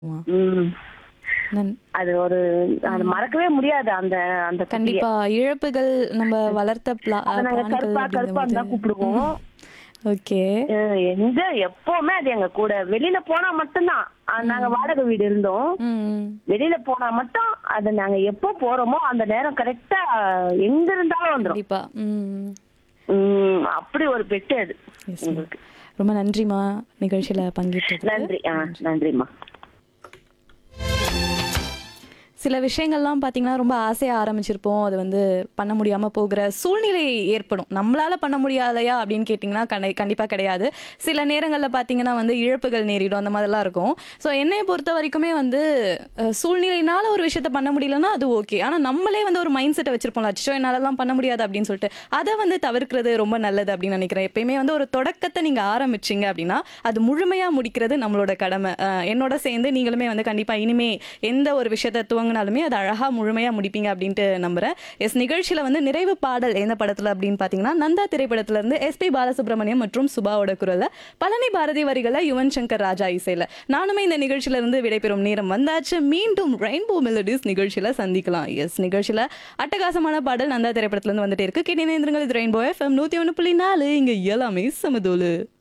ம். நன்- அது ஒரு அது மறக்கவே முடியாது அந்த அந்த குட்டிய. கண்டிப்பா இழப்புகள் நம்ம வளர்த்த பிளா- அத நாங்க பிராணிகள் கருப்பா கருப்பான்னு தான் கூப்பிடுவோம் ஓகே அஹ் எங்க எப்பவுமே அது எங்க கூட வெளியில போனா மட்டும்தான் அஹ் நாங்க வாடகை வீடு இருந்தோம் ம் வெளியில போனா மட்டும் அது நாங்க எப்போ போறோமோ அந்த நேரம் கரெக்டா எங்க இருந்தாலும் வந்துரும் கண்டிப்பா ம் உம் அப்படி ஒரு பெட்டு அது Yes, ma'am. உங்களுக்கு ரொம்ப நன்றிமா நிகழ்ச்சியில பங்கேற்றது நன்றி ஆ நன்றிம்மா சில விஷயங்கள்லாம் பார்த்தீங்கன்னா ரொம்ப ஆசையாக ஆரம்பிச்சிருப்போம் அது வந்து பண்ண முடியாமல் போகிற சூழ்நிலை ஏற்படும் நம்மளால பண்ண முடியாதையா அப்படின்னு கேட்டிங்கன்னா கண்டி கண்டிப்பாக கிடையாது சில நேரங்களில் பார்த்தீங்கன்னா வந்து இழப்புகள் நேரிடும் அந்த மாதிரிலாம் இருக்கும் ஸோ என்னைய பொறுத்த வரைக்குமே வந்து அஹ், சூழ்நிலையினால ஒரு விஷயத்த பண்ண முடியலன்னா அது ஓகே ஆனால் நம்மளே வந்து ஒரு மைண்ட் செட்டை வச்சிருப்போம்ல அச்சோ என்னாலலாம் பண்ண முடியாது அப்படின்னு சொல்லிட்டு அதை வந்து தவிர்க்கிறது ரொம்ப நல்லது அப்படின்னு நினைக்கிறேன் எப்பயுமே வந்து ஒரு தொடக்கத்தை நீங்கள் ஆரம்பிச்சிங்க அப்படின்னா அது முழுமையாக முடிக்கிறது நம்மளோட கடமை அஹ், என்னோட சேர்ந்து நீங்களுமே வந்து கண்டிப்பாக இனிமே எந்த ஒரு விஷயத்தை துவங்கினாலுமே அது அழகாக முழுமையாக முடிப்பீங்க அப்படின்ட்டு நம்புறேன் எஸ் நிகழ்ச்சியில் வந்து நிறைவு பாடல் எந்த படத்தில் அப்படின்னு பார்த்தீங்கன்னா நந்தா திரைப்படத்துல இருந்து எஸ்பி பாலசுப்ரமணியம் மற்றும் சுபாவோட குரல்ல பழனி பாரதி வரிகளை யுவன் சங்கர் ராஜா இசையில நானுமே இந்த நிகழ்ச்சியில இருந்து விடைபெறும் நேரம் வந்தாச்சு மீண்டும் ரெயின்போ மெலடிஸ் நிகழ்ச்சியில சந்திக்கலாம் எஸ் நிகழ்ச்சியில அட்டகாசமான பாடல் நந்தா திரைப்படத்துல இருந்து வந்துட்டே இருக்கு கேட்டீங்க இது ரெயின்போ எஃப்எம் நூத்தி ஒன்று புள்ளி நாலு இங்க எல்லாமே சமதோலு